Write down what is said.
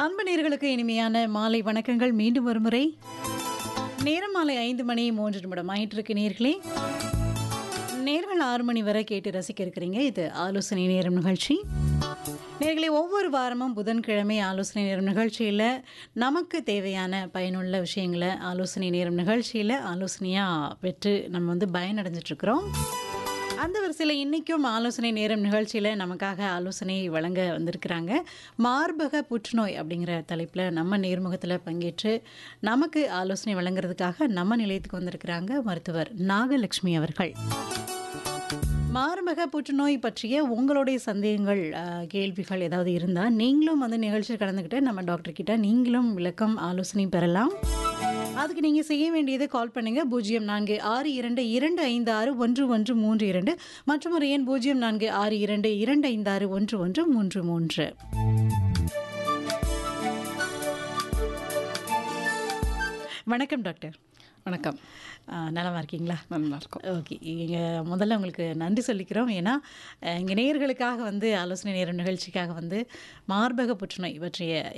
அன்பு நேர்களுக்கு இனிமையான மாலை வணக்கங்கள் மீண்டும் ஒரு முறை நேரம் மாலை ஐந்து மணி மூன்று நிமிடம் ஆயிட்டு இருக்கு நேர்களே நேர்கள் ஆறு மணி வரை கேட்டு ரசிக்க இருக்கிறீங்க இது ஆலோசனை நேரம் நிகழ்ச்சி நேர்களை ஒவ்வொரு வாரமும் புதன்கிழமை ஆலோசனை நேரம் நிகழ்ச்சியில் நமக்கு தேவையான பயனுள்ள விஷயங்களை ஆலோசனை நேரம் நிகழ்ச்சியில் ஆலோசனையாக பெற்று நம்ம வந்து பயனடைஞ்சிட்ருக்கிறோம் அந்த வரிசையில் இன்றைக்கும் ஆலோசனை நேரம் நிகழ்ச்சியில் நமக்காக ஆலோசனை வழங்க வந்திருக்கிறாங்க மார்பக புற்றுநோய் அப்படிங்கிற தலைப்பில் நம்ம நேர்முகத்தில் பங்கேற்று நமக்கு ஆலோசனை வழங்குறதுக்காக நம்ம நிலையத்துக்கு வந்திருக்கிறாங்க மருத்துவர் நாகலட்சுமி அவர்கள் மார்பக புற்றுநோய் பற்றிய உங்களுடைய சந்தேகங்கள் அஹ், கேள்விகள் ஏதாவது இருந்தால் நீங்களும் வந்து நிகழ்ச்சியில் கலந்துக்கிட்டு நம்ம டாக்டர் கிட்ட நீங்களும் விளக்கம் ஆலோசனை பெறலாம் அதுக்கு நீங்கள் செய்ய வேண்டியது கால் பண்ணுங்கள் பூஜ்ஜியம் நான்கு ஆறு இரண்டு இரண்டு ஐந்து ஆறு ஒன்று ஒன்று மூன்று இரண்டு மற்றும் ஒரு எண் பூஜ்ஜியம் நான்கு ஆறு இரண்டு இரண்டு ஐந்து ஆறு ஒன்று ஒன்று மூன்று மூன்று வணக்கம் டாக்டர் வணக்கம் அஹ், நலமா இருக்கீங்களா நல்லா இருக்கும் ஓகே இங்கே முதல்ல உங்களுக்கு நன்றி சொல்லிக்கிறோம் ஏன்னா இங்கே நேயர்களுக்காக வந்து ஆலோசனை நேரம் நிகழ்ச்சிக்காக வந்து மார்பக புற்றுநோய் பற்றிய